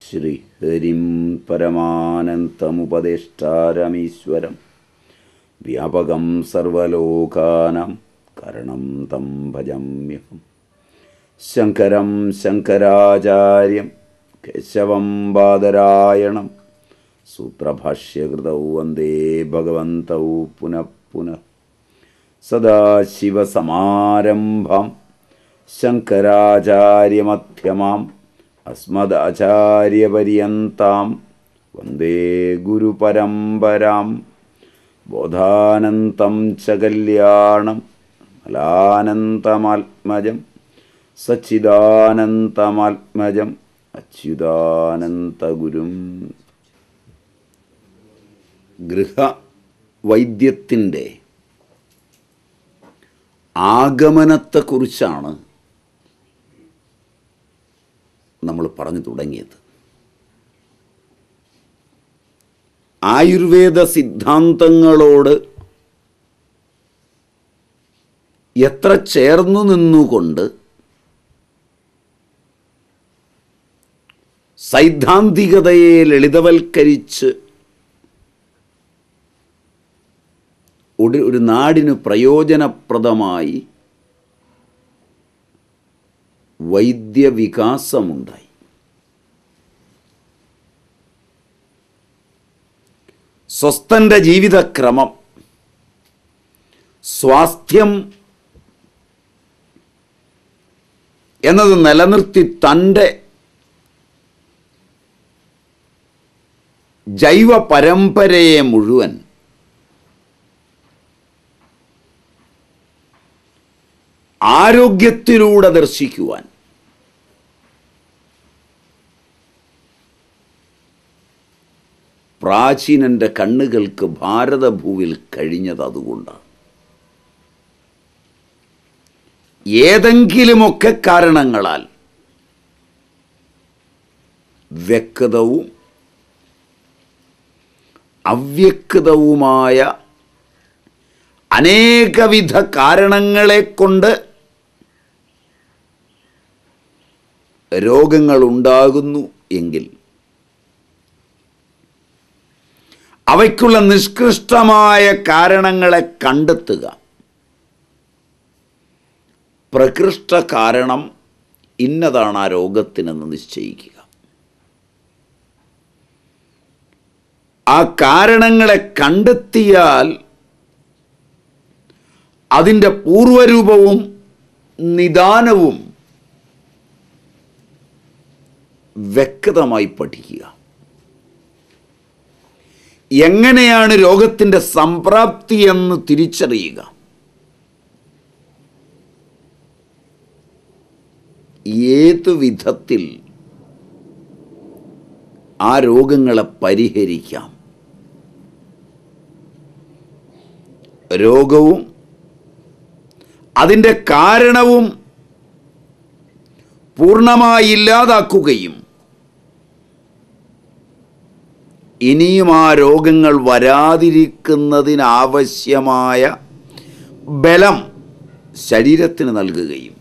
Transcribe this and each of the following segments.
ശ്രീഹരിം പരമാനന്തമുപദേഷ്ടാരമീശ്വരം വ്യാപകം സർവലോകാനാം കരണം തം ഭജമ്യഹം ശങ്കരം ശങ്കരാചാര്യം കേശവം ബാദരായണം സൂത്രഭാഷ്യകൃതൗ വന്ദേ ഭഗവന്തൗ പുനഃ പുനഃ സദാശിവസമാരംഭം ശങ്കരാചാര്യമധ്യമാം അസ്മദാചാര്യപര്യന്താം വന്ദേ ഗുരുപരമ്പരാം ബോധാനന്തം ച കല്യാണം മലാനന്തമാത്മജം സച്ചിദാനന്തമാത്മജം അച്യുതാനന്തഗുരും ഗൃഹവൈദ്യത്തിൻ്റെ ആഗമനത്തെക്കുറിച്ചാണ് നമ്മൾ പറഞ്ഞു തുടങ്ങിയത് ആയുർവേദ സിദ്ധാന്തങ്ങളോട് എത്ര ചേർന്നു നിന്നുകൊണ്ട് സൈദ്ധാന്തികതയെ ലളിതവൽക്കരിച്ച് ഒരു ഒരു നാടിന് പ്രയോജനപ്രദമായി വൈദ്യവികാസമുണ്ടായി സ്വസ്ഥൻ്റെ ജീവിതക്രമം സ്വാസ്ഥ്യം എന്നത് നിലനിർത്തി തൻ്റെ ജൈവ പരമ്പരയെ മുഴുവൻ ആരോഗ്യത്തിലൂടെ ദർശിക്കുവാൻ പ്രാചീനന്റെ കണ്ണുകൾക്ക് ഭാരതഭൂവിൽ കഴിഞ്ഞത് അതുകൊണ്ടാണ് ഏതെങ്കിലുമൊക്കെ കാരണങ്ങളാൽ വ്യക്തവും അവ്യക്തവുമായ അനേകവിധ കാരണങ്ങളെ കൊണ്ട് രോഗങ്ങൾ ഉണ്ടാകുന്നു എങ്കിൽ അവയ്ക്കുള്ള നിഷ്കൃഷ്ടമായ കാരണങ്ങളെ കണ്ടെത്തുക പ്രകൃഷ്ട കാരണം ഇന്നതാണ് ആ രോഗത്തിനെന്ന് നിശ്ചയിക്കുക ആ കാരണങ്ങളെ കണ്ടെത്തിയാൽ അതിൻ്റെ പൂർവരൂപവും നിദാനവും വ്യക്തമായി പഠിക്കുക എങ്ങനെയാണ് രോഗത്തിൻ്റെ സംപ്രാപ്തി എന്ന് തിരിച്ചറിയുക ഏത് വിധത്തിൽ ആ രോഗങ്ങളെ പരിഹരിക്കാം രോഗവും അതിൻ്റെ കാരണവും പൂർണ്ണമായി ഇല്ലാതാക്കുകയും ഇനിയും ആ രോഗങ്ങൾ വരാതിരിക്കുന്നതിനാവശ്യമായ ബലം ശരീരത്തിന് നൽകുകയും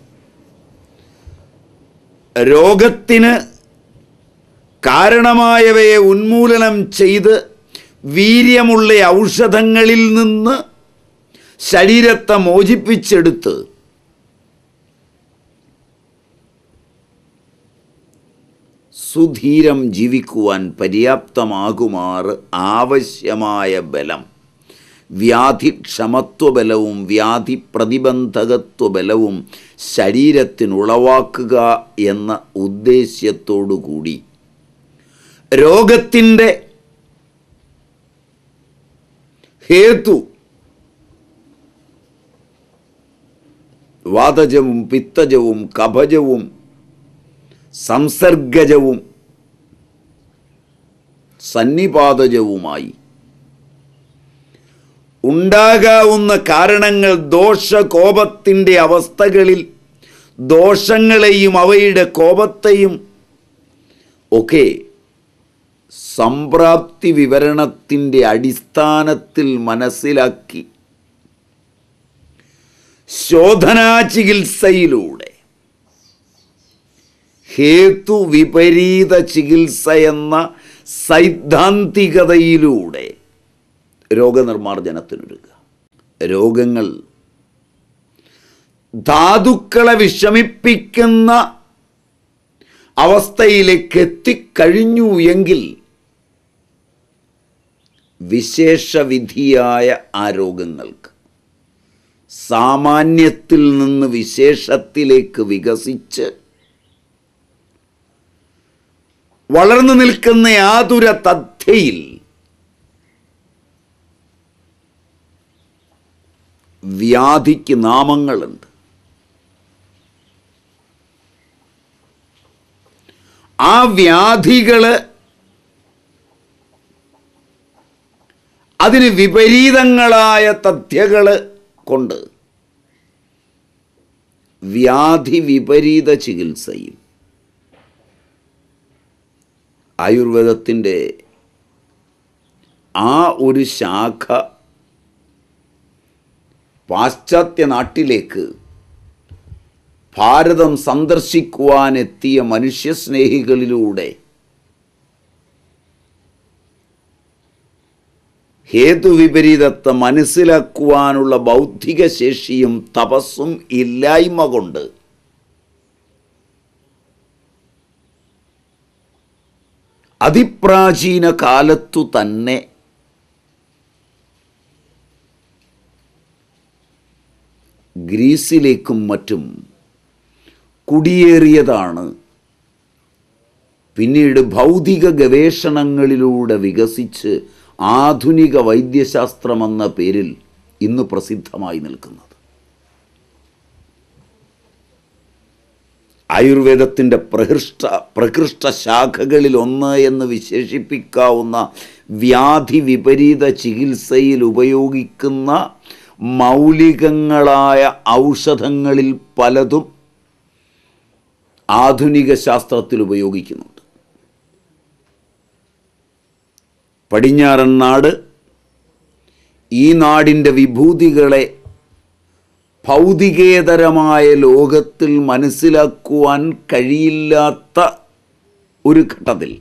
രോഗത്തിന് കാരണമായവയെ ഉന്മൂലനം ചെയ്ത് വീര്യമുള്ള ഔഷധങ്ങളിൽ നിന്ന് ശരീരത്തെ മോചിപ്പിച്ചെടുത്ത് സുധീരം ജീവിക്കുവാൻ പര്യാപ്തമാകുമാറ് ആവശ്യമായ ബലം വ്യാധിക്ഷമത്വബലവും വ്യാധി പ്രതിബന്ധകത്വബലവും ശരീരത്തിനുളവാക്കുക എന്ന ഉദ്ദേശ്യത്തോടുകൂടി രോഗത്തിൻ്റെ ഹേതു വാതജവും പിത്തജവും കഫജവും സംസർഗജവും സന്നിപാതജവുമായി ഉണ്ടാകാവുന്ന കാരണങ്ങൾ ദോഷകോപത്തിൻ്റെ അവസ്ഥകളിൽ ദോഷങ്ങളെയും അവയുടെ കോപത്തെയും ഒക്കെ സംപ്രാപ്തി വിവരണത്തിൻ്റെ അടിസ്ഥാനത്തിൽ മനസ്സിലാക്കി ശോധനാ ചികിത്സയിലൂടെ ഹേതു വിപരീത ചികിത്സ എന്ന സൈദ്ധാന്തികതയിലൂടെ രോഗനിർമ്മാർജ്ജനത്തിനൊരുക്കുക രോഗങ്ങൾ ധാതുക്കളെ വിഷമിപ്പിക്കുന്ന അവസ്ഥയിലേക്ക് എത്തിക്കഴിഞ്ഞു എങ്കിൽ വിശേഷവിധിയായ ആ രോഗങ്ങൾക്ക് സാമാന്യത്തിൽ നിന്ന് വിശേഷത്തിലേക്ക് വികസിച്ച് വളർന്നു നിൽക്കുന്ന യാതൊര തഥ്യയിൽ വ്യാധിക്ക് നാമങ്ങളുണ്ട് ആ വ്യാധികള് അതിന് വിപരീതങ്ങളായ തഥ്യകള് കൊണ്ട് വ്യാധി വിപരീത ചികിത്സയും ആയുർവേദത്തിൻ്റെ ആ ഒരു ശാഖ പാശ്ചാത്യ നാട്ടിലേക്ക് ഭാരതം സന്ദർശിക്കുവാനെത്തിയ മനുഷ്യസ്നേഹികളിലൂടെ ഹേതുവിപരീതത്തെ മനസ്സിലാക്കുവാനുള്ള ബൗദ്ധിക ശേഷിയും തപസ്സും ഇല്ലായ്മ കൊണ്ട് അതിപ്രാചീന കാലത്തു തന്നെ ഗ്രീസിലേക്കും മറ്റും കുടിയേറിയതാണ് പിന്നീട് ഭൗതിക ഗവേഷണങ്ങളിലൂടെ വികസിച്ച് ആധുനിക വൈദ്യശാസ്ത്രമെന്ന പേരിൽ ഇന്ന് പ്രസിദ്ധമായി നിൽക്കുന്നത് ആയുർവേദത്തിൻ്റെ പ്രഹൃഷ്ട പ്രകൃഷ്ട ശാഖകളിൽ ഒന്ന് എന്ന് വിശേഷിപ്പിക്കാവുന്ന വ്യാധി വിപരീത ചികിത്സയിൽ ഉപയോഗിക്കുന്ന മൗലികങ്ങളായ ഔഷധങ്ങളിൽ പലതും ആധുനിക ശാസ്ത്രത്തിൽ ഉപയോഗിക്കുന്നുണ്ട് പടിഞ്ഞാറൻ നാട് ഈ നാടിൻ്റെ വിഭൂതികളെ ഭൗതികേതരമായ ലോകത്തിൽ മനസ്സിലാക്കുവാൻ കഴിയില്ലാത്ത ഒരു ഘട്ടത്തിൽ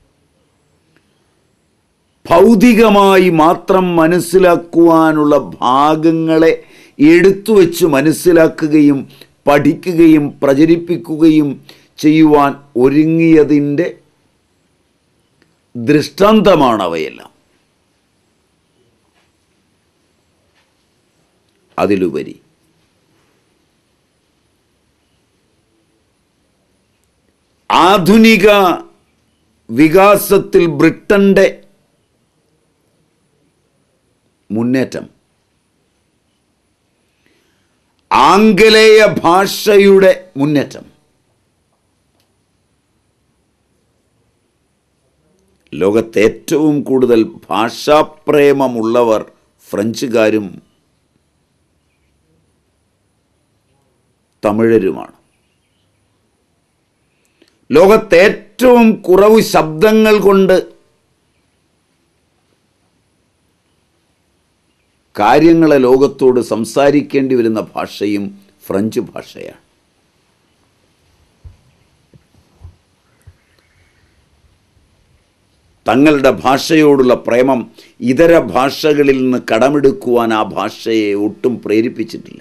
ഭൗതികമായി മാത്രം മനസ്സിലാക്കുവാനുള്ള ഭാഗങ്ങളെ എടുത്തു വച്ച് മനസ്സിലാക്കുകയും പഠിക്കുകയും പ്രചരിപ്പിക്കുകയും ചെയ്യുവാൻ ഒരുങ്ങിയതിൻ്റെ ദൃഷ്ടാന്തമാണ് അവയെല്ലാം അതിലുപരി ആധുനിക വികാസത്തിൽ ബ്രിട്ടന്റെ മുന്നേറ്റം ആംഗലേയ ഭാഷയുടെ മുന്നേറ്റം ലോകത്തെ ഏറ്റവും കൂടുതൽ ഭാഷാപ്രേമമുള്ളവർ ഫ്രഞ്ചുകാരും തമിഴരുമാണ് ലോകത്തെ ഏറ്റവും കുറവ് ശബ്ദങ്ങൾ കൊണ്ട് കാര്യങ്ങളെ ലോകത്തോട് സംസാരിക്കേണ്ടി വരുന്ന ഭാഷയും ഫ്രഞ്ച് ഭാഷയാണ് തങ്ങളുടെ ഭാഷയോടുള്ള പ്രേമം ഇതര ഭാഷകളിൽ നിന്ന് കടമെടുക്കുവാൻ ആ ഭാഷയെ ഒട്ടും പ്രേരിപ്പിച്ചിട്ടില്ല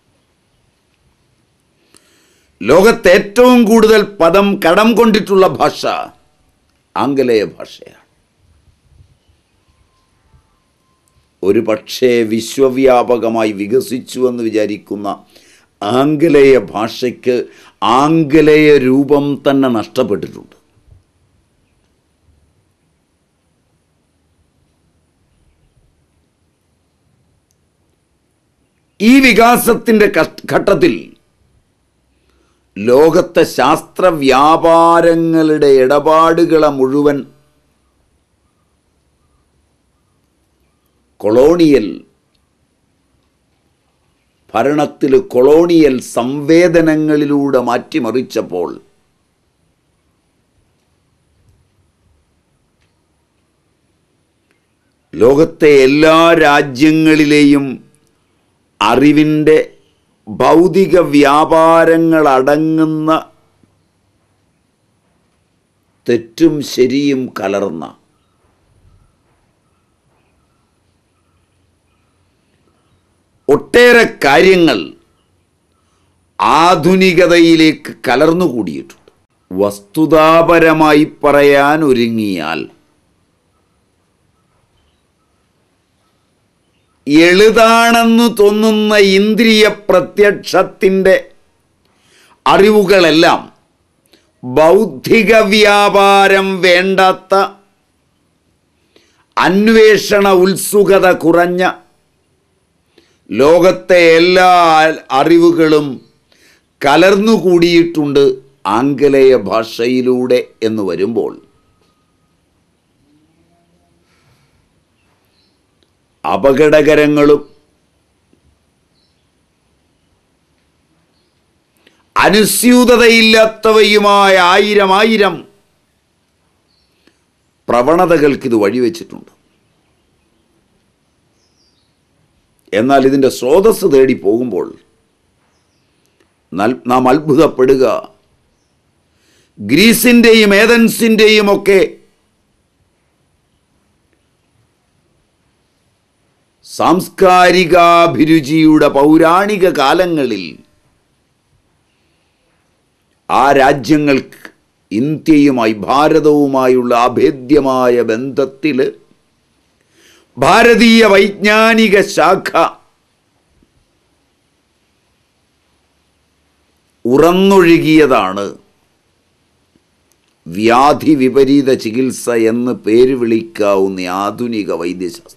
ലോകത്തെ ഏറ്റവും കൂടുതൽ പദം കടം കൊണ്ടിട്ടുള്ള ഭാഷ ആംഗലേയ ഭാഷയാണ് ഒരു പക്ഷേ വിശ്വവ്യാപകമായി വികസിച്ചുവെന്ന് വിചാരിക്കുന്ന ആംഗലേയ ഭാഷയ്ക്ക് ആംഗലേയ രൂപം തന്നെ നഷ്ടപ്പെട്ടിട്ടുണ്ട് ഈ വികാസത്തിൻ്റെ ഘട്ടത്തിൽ ലോകത്തെ ശാസ്ത്ര വ്യാപാരങ്ങളുടെ ഇടപാടുകളെ മുഴുവൻ കൊളോണിയൽ ഭരണത്തിൽ കൊളോണിയൽ സംവേദനങ്ങളിലൂടെ മാറ്റിമറിച്ചപ്പോൾ ലോകത്തെ എല്ലാ രാജ്യങ്ങളിലെയും അറിവിൻ്റെ ഭൗതിക വ്യാപാരങ്ങളടങ്ങുന്ന തെറ്റും ശരിയും കലർന്ന ഒട്ടേറെ കാര്യങ്ങൾ ആധുനികതയിലേക്ക് കലർന്നുകൂടിയിട്ടുണ്ട് വസ്തുതാപരമായി പറയാൻ ഒരുങ്ങിയാൽ എളുതാണെന്ന് തോന്നുന്ന ഇന്ദ്രിയ പ്രത്യക്ഷത്തിൻ്റെ അറിവുകളെല്ലാം ബൗദ്ധിക വ്യാപാരം വേണ്ടാത്ത അന്വേഷണ ഉത്സുകത കുറഞ്ഞ ലോകത്തെ എല്ലാ അറിവുകളും കലർന്നുകൂടിയിട്ടുണ്ട് ആംഗലേയ ഭാഷയിലൂടെ എന്ന് വരുമ്പോൾ അപകടകരങ്ങളും അനുസ്യൂതതയില്ലാത്തവയുമായ ആയിരം ആയിരം പ്രവണതകൾക്ക് ഇത് വഴിവെച്ചിട്ടുണ്ട് എന്നാൽ ഇതിൻ്റെ സ്രോതസ് തേടി പോകുമ്പോൾ നൽ- നാം അത്ഭുതപ്പെടുക ഗ്രീസിൻ്റെയും ഏതൻസിൻ്റെയും ഒക്കെ സാംസ്കാരികാഭിരുചിയുടെ പൗരാണിക കാലങ്ങളിൽ ആ രാജ്യങ്ങൾക്ക് ഇന്ത്യയുമായി ഭാരതവുമായുള്ള അഭേദ്യമായ ബന്ധത്തിൽ ഭാരതീയ വൈജ്ഞാനിക ശാഖ ഉറന്നൊഴുകിയതാണ് വ്യാധി വിപരീത ചികിത്സ എന്ന് പേര് വിളിക്കാവുന്ന ആധുനിക വൈദ്യശാസ്ത്രം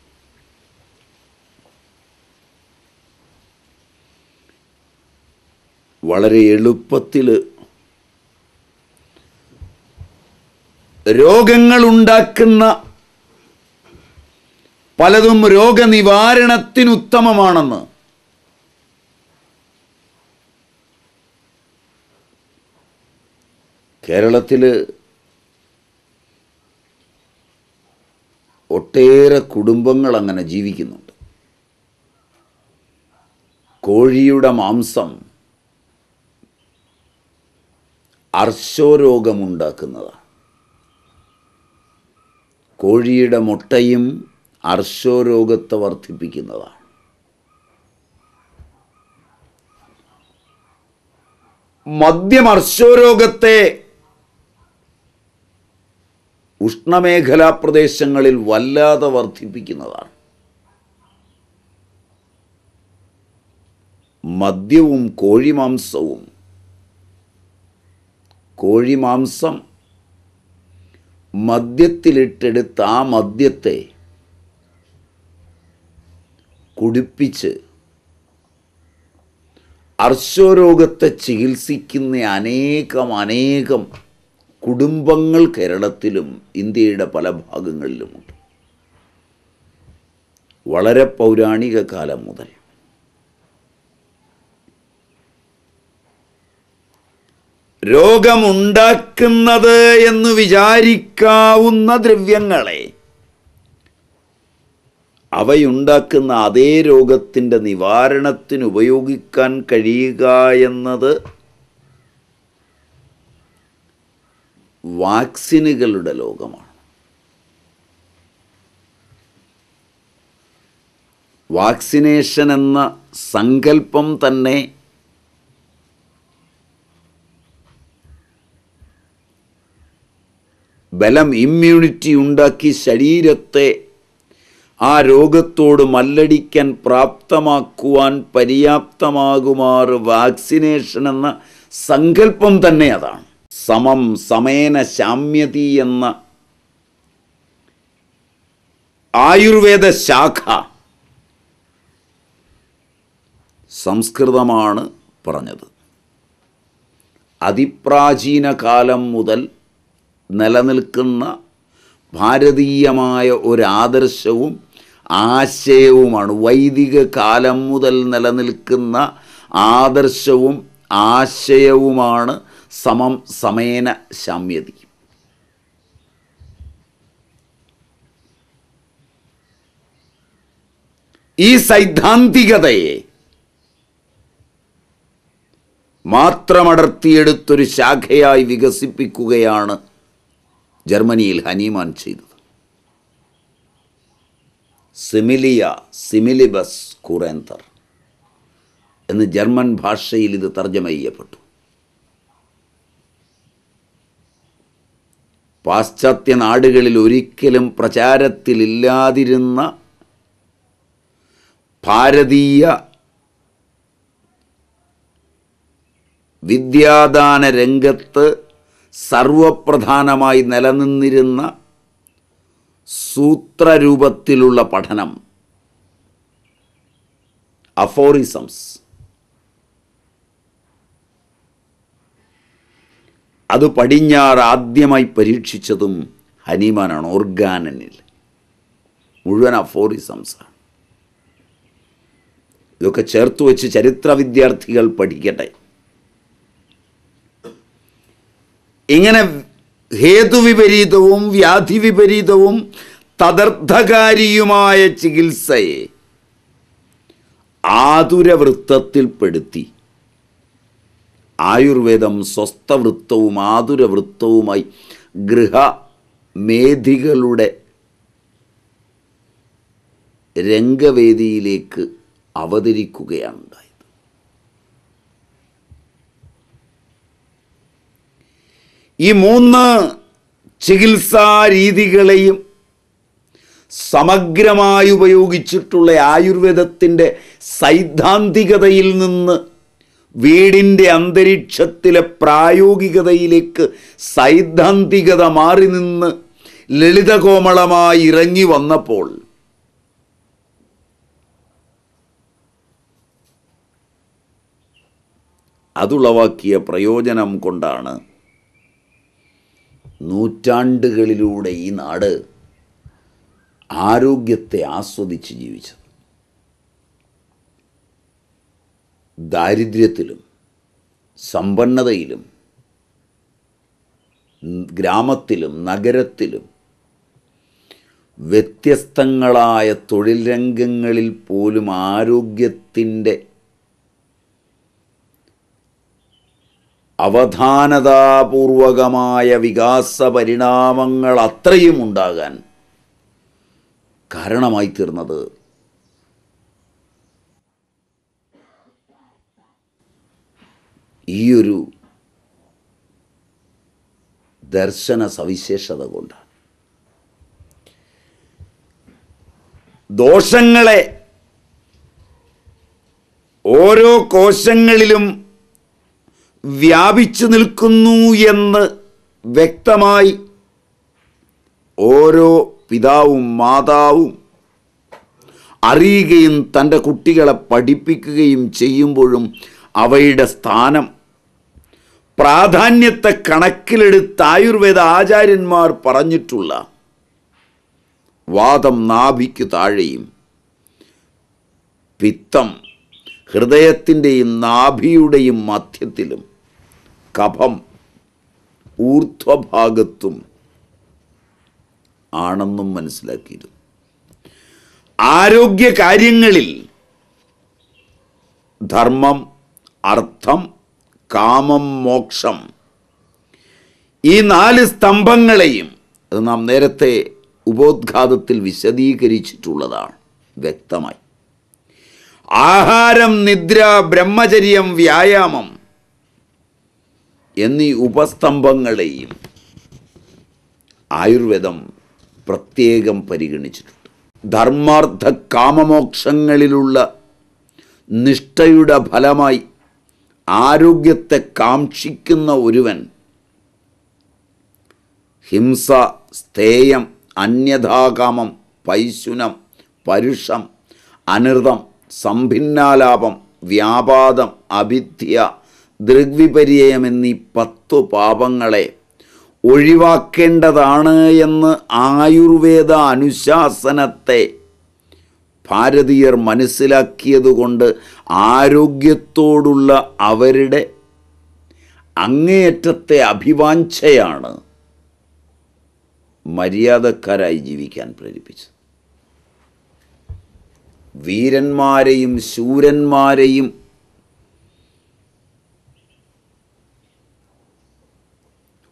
വളരെ എളുപ്പത്തിൽ രോഗങ്ങളുണ്ടാക്കുന്ന പലതും രോഗനിവാരണത്തിനുത്തമമാണെന്ന് കേരളത്തിൽ ഒട്ടേറെ കുടുംബങ്ങൾ അങ്ങനെ ജീവിക്കുന്നുണ്ട് കോഴിയുടെ മാംസം അർശോരോഗമുണ്ടാക്കുന്നതാണ് കോഴിയുടെ മുട്ടയും അർശോരോഗത്തെ വർദ്ധിപ്പിക്കുന്നതാണ് മദ്യം അർശോരോഗത്തെ ഉഷ്ണമേഖലാ പ്രദേശങ്ങളിൽ വല്ലാതെ വർദ്ധിപ്പിക്കുന്നതാണ് മദ്യവും കോഴിമാംസവും കോഴിമാംസം മദ്യത്തിലിട്ടെടുത്ത് ആ മദ്യത്തെ കുടിപ്പിച്ച് അർശോരോഗത്തെ ചികിത്സിക്കുന്ന അനേകം അനേകം കുടുംബങ്ങൾ കേരളത്തിലും ഇന്ത്യയുടെ പല ഭാഗങ്ങളിലുമുണ്ട് വളരെ പൗരാണിക കാലം മുതൽ രോഗമുണ്ടാക്കുന്നത് എന്ന് വിചാരിക്കാവുന്ന ദ്രവ്യങ്ങളെ അവയുണ്ടാക്കുന്ന അതേ രോഗത്തിൻ്റെ നിവാരണത്തിന് ഉപയോഗിക്കാൻ കഴിയുക എന്നത് വാക്സിനുകളുടെ ലോകമാണ് വാക്സിനേഷൻ എന്ന സങ്കല്പം തന്നെ ബലം ഇമ്മ്യൂണിറ്റി ഉണ്ടാക്കി ശരീരത്തെ ആ രോഗത്തോട് മല്ലടിക്കാൻ പ്രാപ്തമാക്കുവാൻ പര്യാപ്തമാകുമാറ് വാക്സിനേഷൻ എന്ന സങ്കല്പം തന്നെ അതാണ് സമം സമേന ശാമ്യതി എന്ന ആയുർവേദ ശാഖ സംസ്കൃതമാണ് പറഞ്ഞത് അതിപ്രാചീന കാലം മുതൽ നിലനിൽക്കുന്ന ഭാരതീയമായ ഒരു ആദർശവും ആശയവുമാണ് വൈദിക കാലം മുതൽ നിലനിൽക്കുന്ന ആദർശവും ആശയവുമാണ് സമം സമേന ശാമ്യതി ഈ സൈദ്ധാന്തികതയെ മാത്രമടർത്തിയെടുത്തൊരു ശാഖയായി വികസിപ്പിക്കുകയാണ് ജർമ്മനിയിൽ ഹനീമാൻ ചെയ്തത് സിമിലിയ സിമിലിബസ് കുറേന്തർ എന്ന് ജർമ്മൻ ഭാഷയിൽ ഇത് തർജ്ജമ ചെയ്യപ്പെട്ടു പാശ്ചാത്യ നാടുകളിൽ ഒരിക്കലും പ്രചാരത്തിലില്ലാതിരുന്ന ഭാരതീയ വിദ്യാദാന രംഗത്ത് സർവപ്രധാനമായി നിലനിന്നിരുന്ന സൂത്രരൂപത്തിലുള്ള പഠനം അഫോറിസംസ് അത് പടിഞ്ഞാറ് ആദ്യമായി പരീക്ഷിച്ചതും ഹനീമാനാണ് ഓർഗാനനിൽ മുഴുവൻ അഫോറിസംസാണ് ഇതൊക്കെ ചേർത്ത് വെച്ച് ചരിത്ര വിദ്യാർത്ഥികൾ പഠിക്കട്ടെ ഇങ്ങനെ ഹേതുവിപരീതവും വ്യാധി വിപരീതവും തദർത്ഥകാരിയുമായ ചികിത്സയെ ആതുരവൃത്തത്തിൽപ്പെടുത്തി ആയുർവേദം സ്വസ്ഥവൃത്തവും ആതുരവൃത്തവുമായി ഗൃഹമേധികളുടെ രംഗവേദിയിലേക്ക് അവതരിക്കുകയാണ് ഉണ്ടായത് ഈ മൂന്ന് ചികിത്സാ രീതികളെയും സമഗ്രമായി ഉപയോഗിച്ചിട്ടുള്ള ആയുർവേദത്തിൻ്റെ സൈദ്ധാന്തികതയിൽ നിന്ന് വീടിൻ്റെ അന്തരീക്ഷത്തിലെ പ്രായോഗികതയിലേക്ക് സൈദ്ധാന്തികത മാറി നിന്ന് ലളിതകോമളമായി ഇറങ്ങി വന്നപ്പോൾ അതുളവാക്കിയ പ്രയോജനം കൊണ്ടാണ് നൂറ്റാണ്ടുകളിലൂടെ ഈ നാട് ആരോഗ്യത്തെ ആസ്വദിച്ച് ജീവിച്ചത് ദാരിദ്ര്യത്തിലും സമ്പന്നതയിലും ഗ്രാമത്തിലും നഗരത്തിലും വ്യത്യസ്തങ്ങളായ തൊഴിൽ രംഗങ്ങളിൽ പോലും ആരോഗ്യത്തിൻ്റെ അവധാനതാപൂർവകമായ വികാസ പരിണാമങ്ങൾ അത്രയും ഉണ്ടാകാൻ കാരണമായി തീർന്നത് ഈയൊരു ദർശന സവിശേഷത കൊണ്ടാണ് ദോഷങ്ങളെ ഓരോ കോശങ്ങളിലും വ്യാപിച്ചു നിൽക്കുന്നു എന്ന് വ്യക്തമായി ഓരോ പിതാവും മാതാവും അറിയുകയും തൻ്റെ കുട്ടികളെ പഠിപ്പിക്കുകയും ചെയ്യുമ്പോഴും അവയുടെ സ്ഥാനം പ്രാധാന്യത്തെ കണക്കിലെടുത്ത് ആയുർവേദ ആചാര്യന്മാർ പറഞ്ഞിട്ടുള്ള വാദം നാഭിക്ക് താഴെയും പിത്തം ഹൃദയത്തിൻ്റെയും നാഭിയുടെയും മധ്യത്തിലും കഫം ഊർധ്വഭാഗത്തും ആണെന്നും മനസ്സിലാക്കിയിരുന്നു ആരോഗ്യ കാര്യങ്ങളിൽ ധർമ്മം അർത്ഥം കാമം മോക്ഷം ഈ നാല് സ്തംഭങ്ങളെയും അത് നാം നേരത്തെ ഉപോദ്ഘാതത്തിൽ വിശദീകരിച്ചിട്ടുള്ളതാണ് വ്യക്തമായി ആഹാരം നിദ്ര ബ്രഹ്മചര്യം വ്യായാമം എന്നീ ഉപസ്തംഭങ്ങളെയും ആയുർവേദം പ്രത്യേകം പരിഗണിച്ചിട്ടുണ്ട് ധർമാർത്ഥ കാമമോക്ഷങ്ങളിലുള്ള നിഷ്ഠയുടെ ഫലമായി ആരോഗ്യത്തെ കാക്ഷിക്കുന്ന ഒരുവൻ ഹിംസ സ്ഥേയം അന്യഥാകാമം പൈശുനം പരുഷം അനൃതം സംഭിന്നാലാപം വ്യാപാദം അഭിധ്യ ദൃഗ്വിപര്യം എന്നീ പത്തു പാപങ്ങളെ ഒഴിവാക്കേണ്ടതാണ് എന്ന് ആയുർവേദ അനുശാസനത്തെ ഭാരതീയർ മനസ്സിലാക്കിയതുകൊണ്ട് ആരോഗ്യത്തോടുള്ള അവരുടെ അങ്ങേയറ്റത്തെ അഭിവാഞ്ചയാണ് മര്യാദക്കാരായി ജീവിക്കാൻ പ്രേരിപ്പിച്ചത് വീരന്മാരെയും ശൂരന്മാരെയും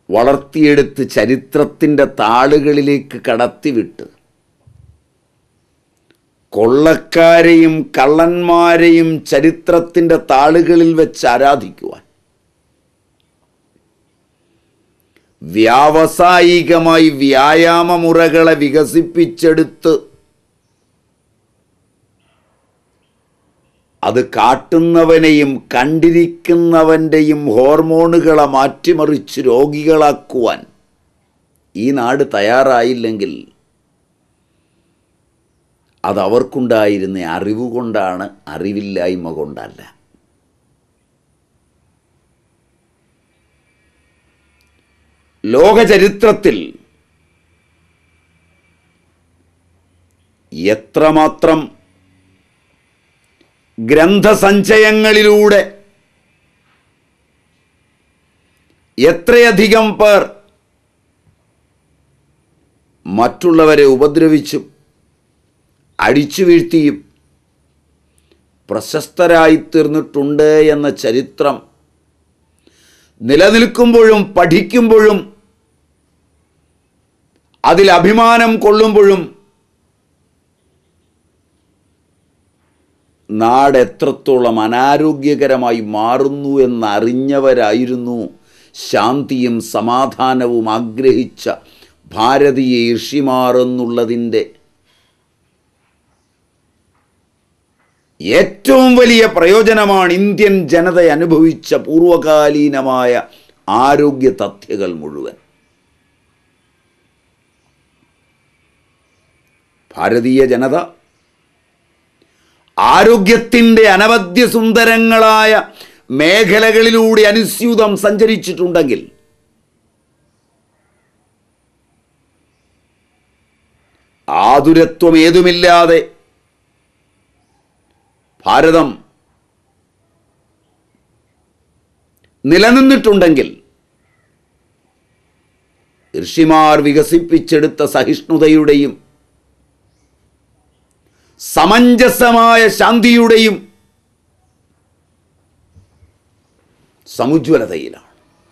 വളർത്തിയെടുത്ത് ചരിത്രത്തിൻ്റെ താളുകളിലേക്ക് കടത്തിവിട്ട് കൊള്ളക്കാരെയും കള്ളന്മാരെയും ചരിത്രത്തിൻ്റെ താളുകളിൽ വെച്ച് ആരാധിക്കുവാൻ വ്യാവസായികമായി വ്യായാമമുറകളെ വികസിപ്പിച്ചെടുത്ത് അത് കാട്ടുന്നവനെയും കണ്ടിരിക്കുന്നവൻ്റെയും ഹോർമോണുകളെ മാറ്റിമറിച്ച് രോഗികളാക്കുവാൻ ഈ നാട് തയ്യാറായില്ലെങ്കിൽ അത് അവർക്കുണ്ടായിരുന്ന അറിവ് കൊണ്ടാണ് അറിവില്ലായ്മ കൊണ്ടല്ല ലോകചരിത്രത്തിൽ എത്രമാത്രം ഗ്രന്ഥസഞ്ചയങ്ങളിലൂടെ എത്രയധികം പേർ മറ്റുള്ളവരെ ഉപദ്രവിച്ചും അടിച്ചു വീഴ്ത്തിയും പ്രശസ്തരായിത്തീർന്നിട്ടുണ്ട് എന്ന ചരിത്രം നിലനിൽക്കുമ്പോഴും പഠിക്കുമ്പോഴും അതിൽ അഭിമാനം കൊള്ളുമ്പോഴും നാട് എത്രത്തോളം അനാരോഗ്യകരമായി മാറുന്നു എന്നറിഞ്ഞവരായിരുന്നു ശാന്തിയും സമാധാനവും ആഗ്രഹിച്ച ഭാരതീയ ഋഷിമാർ എന്നുള്ളതിൻ്റെ ഏറ്റവും വലിയ പ്രയോജനമാണ് ഇന്ത്യൻ ജനത അനുഭവിച്ച പൂർവകാലീനമായ ആരോഗ്യ തഥ്യകൾ മുഴുവൻ ഭാരതീയ ജനത ആരോഗ്യത്തിൻ്റെ അനവധ്യ സുന്ദരങ്ങളായ മേഖലകളിലൂടെ അനുസ്യൂതം സഞ്ചരിച്ചിട്ടുണ്ടെങ്കിൽ ആതുരത്വം ഏതുമില്ലാതെ ഭാരതം നിലനിന്നിട്ടുണ്ടെങ്കിൽ ഋഷിമാർ വികസിപ്പിച്ചെടുത്ത സഹിഷ്ണുതയുടെയും സമഞ്ജസമായ ശാന്തിയുടെയും സമുജ്വലതയിലാണ്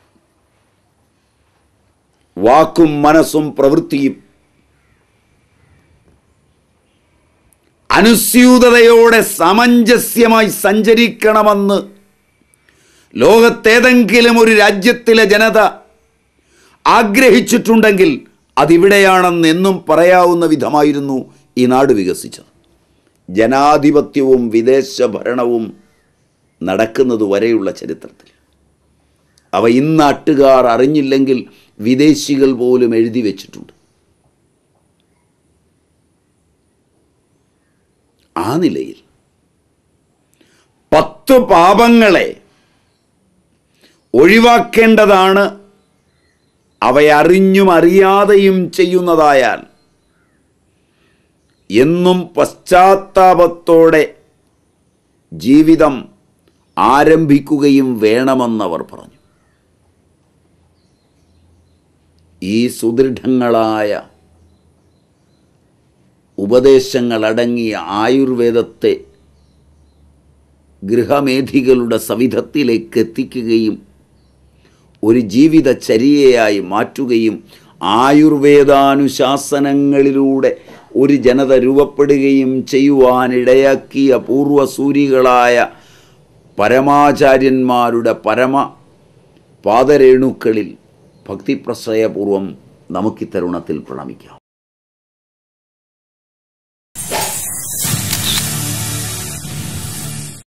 വാക്കും മനസ്സും പ്രവൃത്തിയും അനുസ്യൂതതയോടെ സമഞ്ജസ്യമായി സഞ്ചരിക്കണമെന്ന് ലോകത്തേതെങ്കിലും ഒരു രാജ്യത്തിലെ ജനത ആഗ്രഹിച്ചിട്ടുണ്ടെങ്കിൽ അതിവിടെയാണെന്ന് എന്നും പറയാവുന്ന വിധമായിരുന്നു ഈ നാട് വികസിച്ചത് ജനാധിപത്യവും വിദേശ ഭരണവും നടക്കുന്നത് വരെയുള്ള ചരിത്രത്തിൽ അവ ഇന്നാട്ടുകാർ അറിഞ്ഞില്ലെങ്കിൽ വിദേശികൾ പോലും എഴുതി വച്ചിട്ടുണ്ട് ആ നിലയിൽ പത്ത് പാപങ്ങളെ ഒഴിവാക്കേണ്ടതാണ് അവയറിഞ്ഞും അറിയാതെയും ചെയ്യുന്നതായാൽ എന്നും പശ്ചാത്താപത്തോടെ ജീവിതം ആരംഭിക്കുകയും വേണമെന്നവർ പറഞ്ഞു ഈ സുദൃഢങ്ങളായ ഉപദേശങ്ങളടങ്ങിയ ആയുർവേദത്തെ ഗൃഹമേധികളുടെ സവിധത്തിലേക്ക് എത്തിക്കുകയും ഒരു ജീവിതചര്യയായി മാറ്റുകയും ആയുർവേദാനുശാസനങ്ങളിലൂടെ ഒരു ജനത രൂപപ്പെടുകയും ചെയ്യുവാനിടയാക്കിയ പൂർവസൂരികളായ പരമാചാര്യന്മാരുടെ പരമ പാദരേണുക്കളിൽ ഭക്തിപ്രശ്രയപൂർവം നമുക്കിത്തരുണത്തിൽ പ്രണമിക്കാം